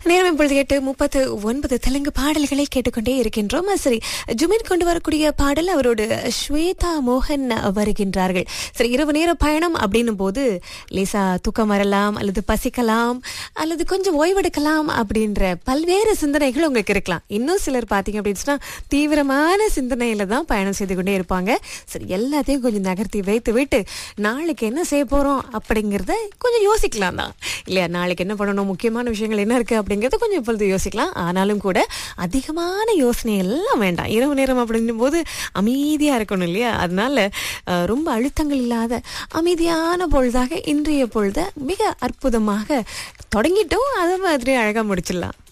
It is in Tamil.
நேரம் இப்பொழுது எட்டு முப்பத்து ஒன்பது தெலுங்கு பாடல்களை கேட்டுக்கொண்டே இருக்கின்றோம் சரி ஜுமின் கொண்டு வரக்கூடிய பாடல் அவரோடு ஸ்வேதா மோகன் வருகின்றார்கள் சரி இரவு நேர பயணம் அப்படின்னும் போது லேசா தூக்கம் வரலாம் அல்லது பசிக்கலாம் அல்லது கொஞ்சம் ஓய்வெடுக்கலாம் அப்படின்ற பல்வேறு சிந்தனைகள் உங்களுக்கு இருக்கலாம் இன்னும் சிலர் பார்த்தீங்க அப்படின்னு சொன்னா தீவிரமான சிந்தனையில தான் பயணம் செய்து கொண்டே இருப்பாங்க சரி எல்லாத்தையும் கொஞ்சம் நகர்த்தி வைத்து விட்டு நாளைக்கு என்ன செய்ய போறோம் அப்படிங்கிறத கொஞ்சம் யோசிக்கலாம் தான் இல்லையா நாளைக்கு என்ன பண்ணணும் முக்கியமான விஷயங்கள் என்ன இருக்கு அப்படிங்கறத கொஞ்சம் இப்பொழுது யோசிக்கலாம் ஆனாலும் கூட அதிகமான யோசனை எல்லாம் வேண்டாம் இரவு நேரம் அப்படின்னும் போது அமைதியா இருக்கணும் இல்லையா அதனால அஹ், ரொம்ப அழுத்தங்கள் இல்லாத அமைதியான பொழுதாக இன்றைய பொழுத மிக அற்புதமாக தொடங்கிட்டோம் அதே மாதிரி அழகா முடிச்சிடலாம்